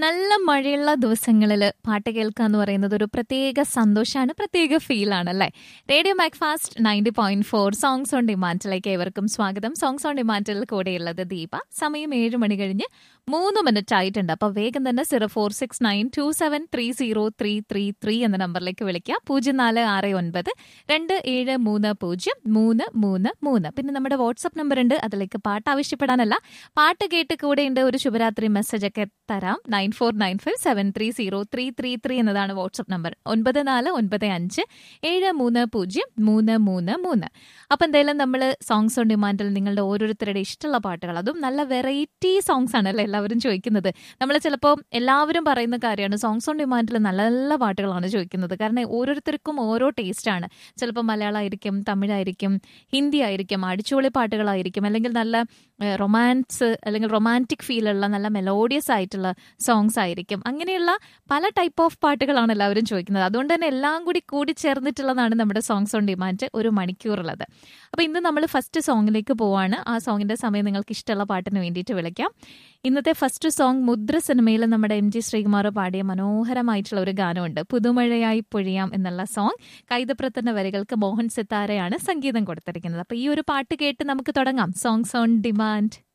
നല്ല മഴയുള്ള ദിവസങ്ങളിൽ പാട്ട് കേൾക്കുക എന്ന് പറയുന്നത് ഒരു പ്രത്യേക സന്തോഷമാണ് പ്രത്യേക ഫീലാണ് അല്ലേ radio Macfast ninety point four songs on ഡിമാൻഡിലേക്ക് ഏവർക്കും സ്വാഗതം സോങ്സ് ഓൺ ഡിമാൻഡിൽ കൂടെയുള്ളത് ദീപ സമയം ഏഴ് മണി കഴിഞ്ഞ് മൂന്ന് മിനിറ്റ് ആയിട്ടുണ്ട് അപ്പോൾ വേഗം തന്നെ zero four six nine two seven three zero three three three എന്ന നമ്പറിലേക്ക് വിളിക്കുക പൂജ്യം നാല് ആറ് ഒൻപത് രണ്ട് ഏഴ് മൂന്ന് പൂജ്യം മൂന്ന് മൂന്ന് മൂന്ന് പിന്നെ നമ്മുടെ വാട്സപ്പ് നമ്പർ ഉണ്ട് അതിലേക്ക് പാട്ട് ആവശ്യപ്പെടാനല്ല പാട്ട് കേട്ട് കൂടെയുണ്ട് ഒരു ശുഭരാത്രി മെസ്സേജ് ഒക്കെ തരാം nine four nine five seven three zero three three three എന്നതാണ് വാട്സപ്പ് നമ്പർ ഒൻപത് നാല് ഒൻപത് അഞ്ച് ഏഴ് മൂന്ന് പൂജ്യം മൂന്ന് മൂന്ന് മൂന്ന് അപ്പം എന്തായാലും നമ്മൾ സോങ്സ് ഓൺ ഡിമാൻഡിൽ നിങ്ങളുടെ ഓരോരുത്തരുടെ ഇഷ്ടമുള്ള പാട്ടുകൾ അതും നല്ല വെറൈറ്റി സോങ്സ് ആണല്ലേ എല്ലാവരും ചോദിക്കുന്നത് നമ്മൾ ചിലപ്പോൾ എല്ലാവരും പറയുന്ന കാര്യമാണ് സോങ്സ് ഓൺ ഡിമാൻഡിൽ നല്ല നല്ല പാട്ടുകളാണ് ചോദിക്കുന്നത് കാരണം ഓരോരുത്തർക്കും ഓരോ ടേസ്റ്റാണ് ചിലപ്പോൾ മലയാളമായിരിക്കും തമിഴായിരിക്കും ഹിന്ദി ആയിരിക്കും അടിച്ചുപൊളി പാട്ടുകളായിരിക്കും അല്ലെങ്കിൽ നല്ല റൊമാൻസ് അല്ലെങ്കിൽ റൊമാൻറ്റിക് ഫീലുള്ള നല്ല മെലോഡിയസ് ആയിട്ടുള്ള സോങ്സ് ആയിരിക്കും അങ്ങനെയുള്ള പല ടൈപ്പ് ഓഫ് പാട്ടുകളാണ് എല്ലാവരും ചോദിക്കുന്നത് അതുകൊണ്ട് തന്നെ എല്ലാം കൂടി കൂടി ചേർന്നിട്ടുള്ളതാണ് നമ്മുടെ സോങ്സ് ഓൺ ഡിമാൻഡ് ഒരു മണിക്കൂറുള്ളത് അപ്പോൾ ഇന്ന് നമ്മൾ ഫസ്റ്റ് സോങ്ങിലേക്ക് പോവാണ് ആ സോങ്ങിന്റെ സമയം നിങ്ങൾക്ക് ഇഷ്ടമുള്ള പാട്ടിന് വേണ്ടിയിട്ട് വിളിക്കാം ഇന്നത്തെ ഫസ്റ്റ് സോങ് മുദ്ര സിനിമയിൽ നമ്മുടെ എം ജി ശ്രീകുമാർ പാടിയ മനോഹരമായിട്ടുള്ള ഒരു ഗാനമുണ്ട് പുതുമഴയായി പൊഴിയാം എന്നുള്ള സോങ് കൈതപ്രത്തിന്റെ വരികൾക്ക് മോഹൻ സിത്താരയാണ് സംഗീതം കൊടുത്തിരിക്കുന്നത് അപ്പൊ ഈ ഒരു പാട്ട് കേട്ട് നമുക്ക് തുടങ്ങാം സോങ്സ് ഓൺ ഡിമാൻഡ്